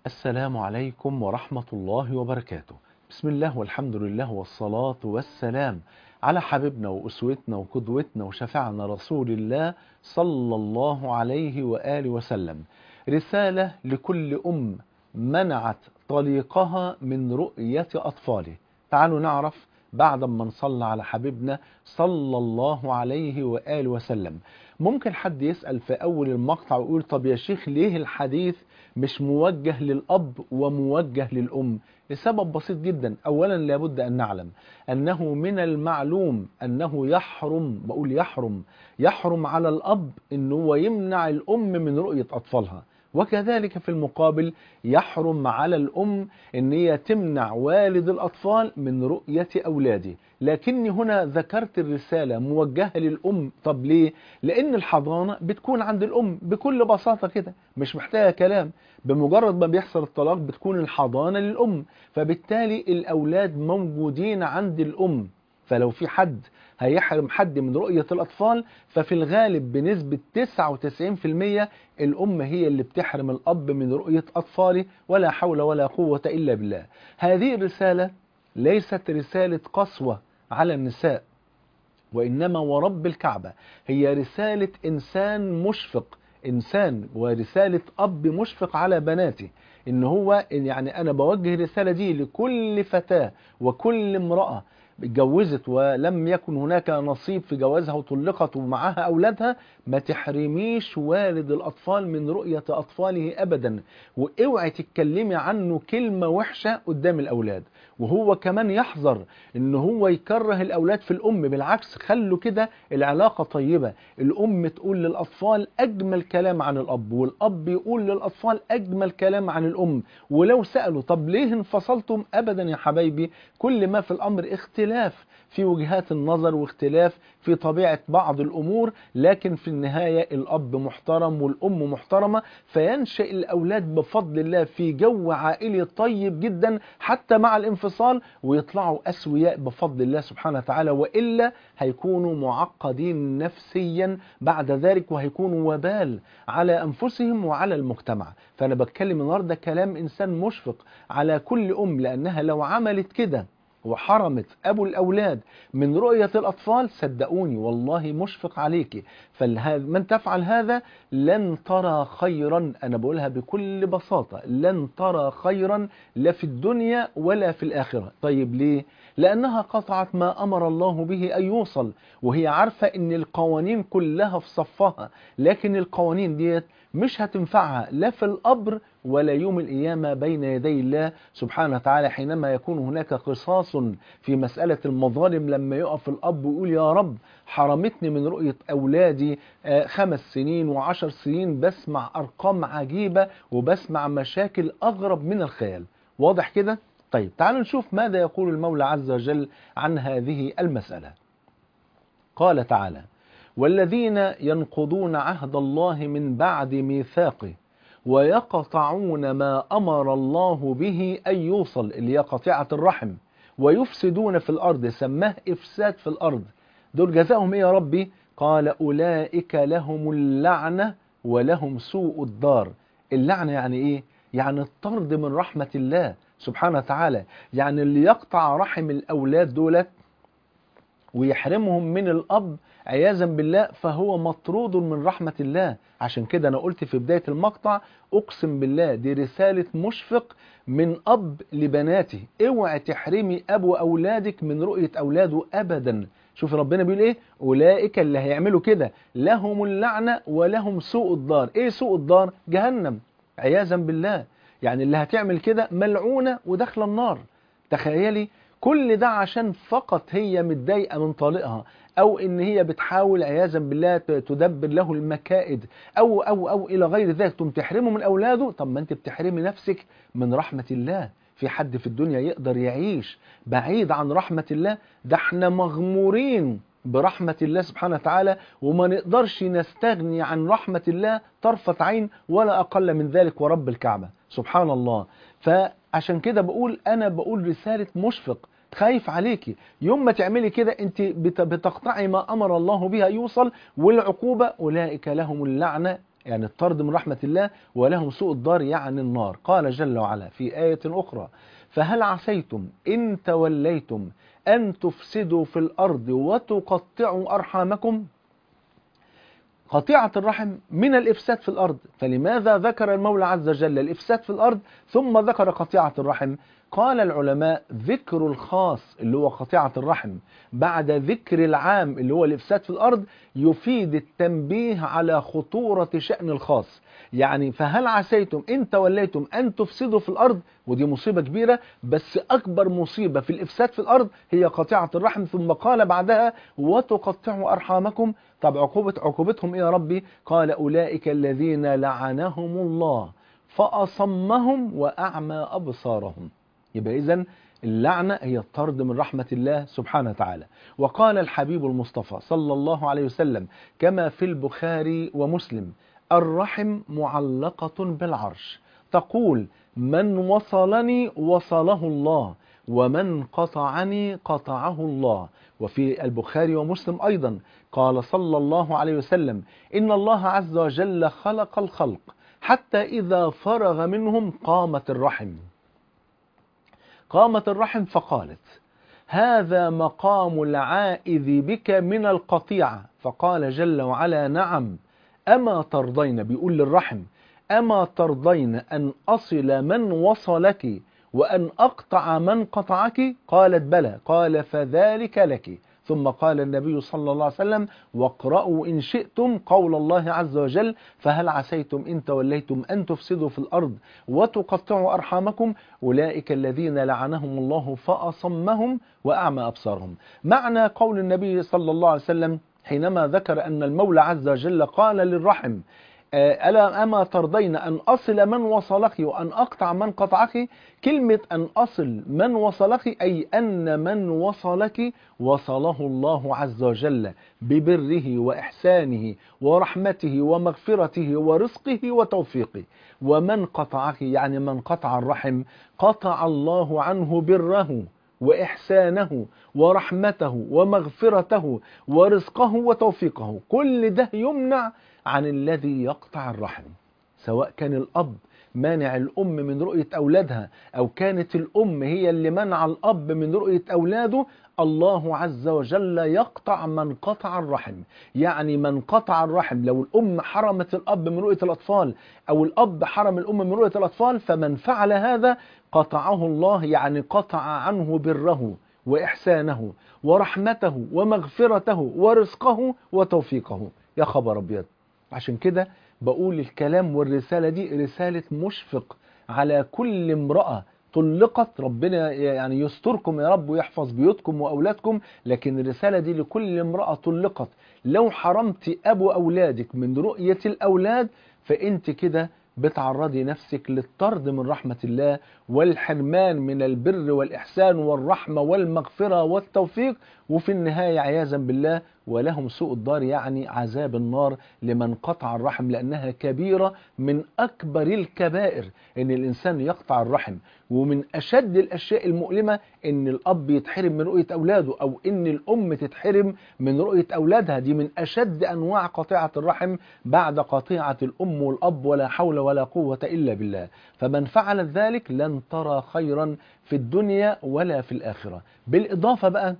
السلام عليكم ورحمة الله وبركاته بسم الله والحمد لله والصلاة والسلام على حبيبنا وأسوتنا وقدوتنا وشفعنا رسول الله صلى الله عليه وآله وسلم رسالة لكل أم منعت طليقها من رؤية أطفاله تعالوا نعرف بعد ما نصلى على حبيبنا صلى الله عليه وآله وسلم ممكن حد يسأل في أول المقطع ويقول طب يا شيخ ليه الحديث مش موجه للأب وموجه للأم لسبب بسيط جدا أولا لابد أن نعلم أنه من المعلوم أنه يحرم بقول يحرم يحرم على الأب أنه يمنع الأم من رؤية أطفالها وكذلك في المقابل يحرم على الأم أن هي تمنع والد الأطفال من رؤية أولاده لكني هنا ذكرت الرسالة موجهة للأم طب ليه؟ لأن الحضانة بتكون عند الأم بكل بساطة كده مش محتاجة كلام بمجرد ما بيحصل الطلاق بتكون الحضانة للأم فبالتالي الأولاد موجودين عند الأم فلو في حد هيحرم حد من رؤية الأطفال ففي الغالب بنسبة 99% الأم هي اللي بتحرم الأب من رؤية أطفاله ولا حول ولا قوة إلا بالله هذه الرسالة ليست رسالة قسوة على النساء وإنما ورب الكعبة هي رسالة إنسان مشفق إنسان ورسالة أب مشفق على بناته إن هو إن يعني أنا بوجه الرسالة دي لكل فتاة وكل امرأة اتجوزت ولم يكن هناك نصيب في جوازها وطلقت ومعها أولادها ما تحرميش والد الأطفال من رؤية أطفاله أبدا واوعي تتكلمي عنه كلمة وحشة قدام الأولاد وهو كمان يحذر ان هو يكره الأولاد في الأم بالعكس خلوا كده العلاقة طيبة الأم تقول للأطفال أجمل كلام عن الأب والأب يقول للأطفال أجمل كلام عن الأم ولو سألوا طب ليه انفصلتم أبدا يا حبايبي كل ما في الأمر اختلاف في وجهات النظر واختلاف في طبيعة بعض الأمور لكن في النهاية الأب محترم والأم محترمة فينشأ الأولاد بفضل الله في جو عائلي طيب جدا حتى مع الانفصال ويطلعوا أسوياء بفضل الله سبحانه وتعالى وإلا هيكونوا معقدين نفسيا بعد ذلك وهيكونوا وبال على أنفسهم وعلى المجتمع فأنا بتكلم النهاردة كلام إنسان مشفق على كل أم لأنها لو عملت كده وحرمت أبو الأولاد من رؤية الأطفال صدقوني والله مشفق عليك فمن تفعل هذا لن ترى خيرا أنا بقولها بكل بساطة لن ترى خيرا لا في الدنيا ولا في الآخرة طيب ليه؟ لأنها قطعت ما أمر الله به أن يوصل وهي عارفة أن القوانين كلها في صفها لكن القوانين ديت مش هتنفعها لا في القبر ولا يوم القيامة بين يدي الله سبحانه وتعالى حينما يكون هناك قصاص في مسألة المظالم لما يقف الأب ويقول يا رب حرمتني من رؤية أولادي خمس سنين وعشر سنين بسمع أرقام عجيبة وبسمع مشاكل أغرب من الخيال واضح كده؟ طيب تعالوا نشوف ماذا يقول المولى عز وجل عن هذه المسألة قال تعالى والذين ينقضون عهد الله من بعد ميثاقه ويقطعون ما أمر الله به أن يوصل اللي هي قطيعة الرحم ويفسدون في الأرض سماه إفساد في الأرض دول جزاهم إيه يا ربي قال أولئك لهم اللعنة ولهم سوء الدار اللعنة يعني إيه يعني الطرد من رحمة الله سبحانه وتعالى يعني اللي يقطع رحم الأولاد دولت ويحرمهم من الأب عياذا بالله فهو مطرود من رحمة الله عشان كده أنا قلت في بداية المقطع أقسم بالله دي رسالة مشفق من أب لبناته اوعى تحرمي أبو أولادك من رؤية أولاده أبدا شوف ربنا بيقول ايه اولئك اللي هيعملوا كده لهم اللعنة ولهم سوء الدار ايه سوء الدار جهنم عياذا بالله يعني اللي هتعمل كده ملعونة وداخله النار تخيلي كل ده عشان فقط هي متضايقة من طليقها او ان هي بتحاول عياذا بالله تدبر له المكائد او او او الى غير ذلك تم تحرمه من اولاده طب ما انت بتحرمي نفسك من رحمة الله في حد في الدنيا يقدر يعيش بعيد عن رحمة الله ده احنا مغمورين برحمة الله سبحانه وتعالى وما نقدرش نستغني عن رحمة الله طرفة عين ولا أقل من ذلك ورب الكعبة سبحان الله فعشان كده بقول أنا بقول رسالة مشفق خايف عليكي يوم ما تعملي كده انت بتقطعي ما امر الله بها يوصل والعقوبة اولئك لهم اللعنة يعني الطرد من رحمة الله ولهم سوء الدار يعني النار قال جل وعلا في آية أخرى فهل عسيتم إن توليتم أن تفسدوا في الأرض وتقطعوا أرحامكم قطيعة الرحم من الإفساد في الأرض فلماذا ذكر المولى عز وجل الإفساد في الأرض ثم ذكر قطيعة الرحم قال العلماء ذكر الخاص اللي هو قطيعة الرحم بعد ذكر العام اللي هو الإفساد في الأرض يفيد التنبيه على خطورة شأن الخاص يعني فهل عسيتم إن توليتم أن تفسدوا في الأرض ودي مصيبة كبيرة بس أكبر مصيبة في الإفساد في الأرض هي قطيعة الرحم ثم قال بعدها وتقطعوا أرحامكم طب عقوبة عقوبتهم إيه يا ربي قال أولئك الذين لعنهم الله فأصمهم وأعمى أبصارهم يبقى إذن اللعنة هي الطرد من رحمة الله سبحانه وتعالى وقال الحبيب المصطفى صلى الله عليه وسلم كما في البخاري ومسلم الرحم معلقة بالعرش تقول من وصلني وصله الله ومن قطعني قطعه الله وفي البخاري ومسلم أيضا قال صلى الله عليه وسلم إن الله عز وجل خلق الخلق حتى إذا فرغ منهم قامت الرحم قامت الرحم فقالت هذا مقام العائذ بك من القطيعة فقال جل وعلا نعم أما ترضين بيقول للرحم أما ترضين أن أصل من وصلك وأن أقطع من قطعك قالت بلى قال فذلك لك ثم قال النبي صلى الله عليه وسلم واقرأوا إن شئتم قول الله عز وجل فهل عسيتم إن توليتم أن تفسدوا في الأرض وتقطعوا أرحامكم أولئك الذين لعنهم الله فأصمهم وأعمى أبصارهم معنى قول النبي صلى الله عليه وسلم حينما ذكر أن المولى عز وجل قال للرحم ألا أما ترضين أن أصل من وصلك وأن أقطع من قطعك كلمة أن أصل من وصلك أي أن من وصلك وصله الله عز وجل ببره وإحسانه ورحمته ومغفرته ورزقه وتوفيقه ومن قطعك يعني من قطع الرحم قطع الله عنه بره وإحسانه ورحمته ومغفرته ورزقه وتوفيقه كل ده يمنع عن الذي يقطع الرحم سواء كان الأب مانع الأم من رؤية أولادها أو كانت الأم هي اللي منع الأب من رؤية أولاده الله عز وجل يقطع من قطع الرحم يعني من قطع الرحم لو الأم حرمت الأب من رؤية الأطفال أو الأب حرم الأم من رؤية الأطفال فمن فعل هذا قطعه الله يعني قطع عنه بره وإحسانه ورحمته ومغفرته ورزقه وتوفيقه يا خبر أبيض عشان كده بقول الكلام والرسالة دي رسالة مشفق على كل امرأة طلقت ربنا يعني يستركم يا رب ويحفظ بيوتكم وأولادكم لكن الرسالة دي لكل امرأة طلقت لو حرمت أبو أولادك من رؤية الأولاد فأنت كده بتعرضي نفسك للطرد من رحمة الله والحرمان من البر والإحسان والرحمة والمغفرة والتوفيق وفي النهاية عياذا بالله ولهم سوء الدار يعني عذاب النار لمن قطع الرحم لأنها كبيرة من أكبر الكبائر إن الإنسان يقطع الرحم ومن أشد الأشياء المؤلمة إن الأب يتحرم من رؤية أولاده أو إن الأم تتحرم من رؤية أولادها دي من أشد أنواع قطيعة الرحم بعد قطيعة الأم والأب ولا حول ولا قوة إلا بالله فمن فعل ذلك لن ترى خيرا في الدنيا ولا في الآخرة بالإضافة بقى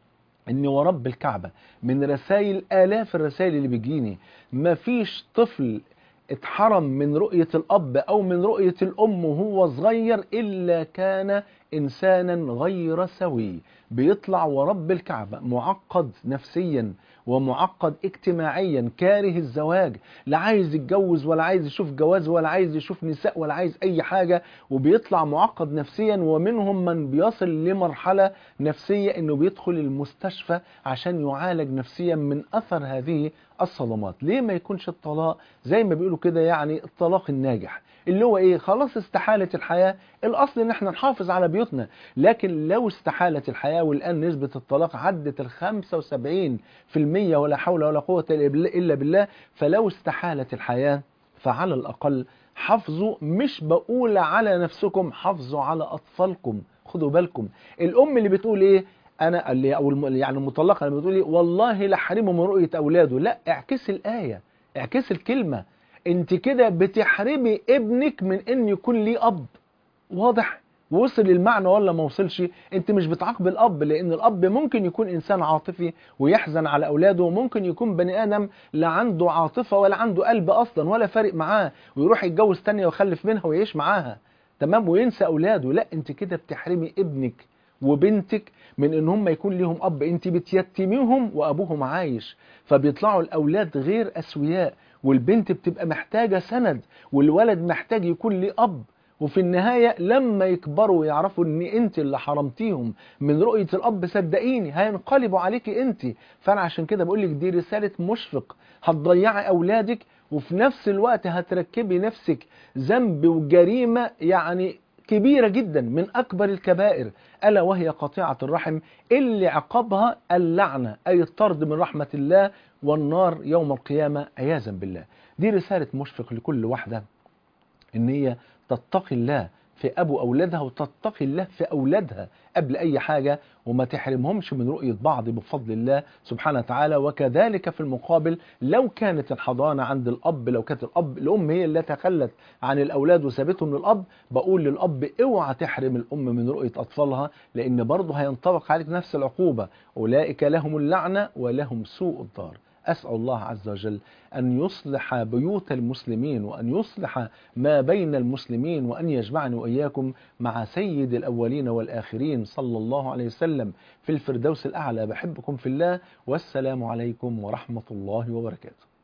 اني ورب الكعبة من رسائل آلاف الرسائل اللي بيجيني مفيش طفل اتحرم من رؤية الأب أو من رؤية الأم وهو صغير إلا كان إنسانا غير سوي بيطلع ورب الكعبة معقد نفسيا ومعقد اجتماعيا كاره الزواج لا عايز يتجوز ولا عايز يشوف جواز ولا عايز يشوف نساء ولا عايز اي حاجة وبيطلع معقد نفسيا ومنهم من بيصل لمرحلة نفسية انه بيدخل المستشفى عشان يعالج نفسيا من اثر هذه الصدمات ليه ما يكونش الطلاق زي ما بيقولوا كده يعني الطلاق الناجح اللي هو ايه خلاص استحالت الحياة الاصل ان احنا نحافظ على بيوتنا لكن لو استحالت الحياة والان نسبة الطلاق عدت ال 75% ولا حول ولا قوة الا بالله فلو استحالت الحياة فعلى الاقل حافظوا مش بقول على نفسكم حافظوا على اطفالكم خدوا بالكم الام اللي بتقول ايه انا اللي او يعني المطلقه اللي بتقول ايه والله لا حرمه من رؤيه اولاده لا اعكس الايه اعكس الكلمه انت كده بتحرمي ابنك من ان يكون ليه اب واضح وصل المعنى ولا ما وصلش انت مش بتعاقب الاب لان الاب ممكن يكون انسان عاطفي ويحزن على اولاده وممكن يكون بني ادم لا عنده عاطفه ولا عنده قلب اصلا ولا فارق معاه ويروح يتجوز تانية ويخلف منها ويعيش معاها تمام وينسى اولاده لا انت كده بتحرمي ابنك وبنتك من ان هم يكون ليهم اب انت بتيتميهم وابوهم عايش فبيطلعوا الاولاد غير اسوياء والبنت بتبقى محتاجه سند والولد محتاج يكون ليه اب وفي النهاية لما يكبروا ويعرفوا ان انت اللي حرمتيهم من رؤية الاب صدقيني هينقلبوا عليكي انت فانا عشان كده بقول لك دي رسالة مشفق هتضيعي اولادك وفي نفس الوقت هتركبي نفسك ذنب وجريمة يعني كبيرة جدا من أكبر الكبائر ألا وهي قطيعة الرحم اللي عقابها اللعنة أي الطرد من رحمة الله والنار يوم القيامة عياذا بالله دي رسالة مشفق لكل واحدة إن هي تتقي الله في أبو أولادها وتتقي الله في أولادها قبل أي حاجة وما تحرمهمش من رؤية بعض بفضل الله سبحانه وتعالى وكذلك في المقابل لو كانت الحضانة عند الأب لو كانت الأب الأم هي اللي تخلت عن الأولاد وسابتهم للأب بقول للأب اوعى تحرم الأم من رؤية أطفالها لأن برضه هينطبق عليك نفس العقوبة أولئك لهم اللعنة ولهم سوء الدار أسأل الله عز وجل أن يصلح بيوت المسلمين وأن يصلح ما بين المسلمين وأن يجمعني وإياكم مع سيد الأولين والآخرين صلى الله عليه وسلم في الفردوس الأعلى بحبكم في الله والسلام عليكم ورحمة الله وبركاته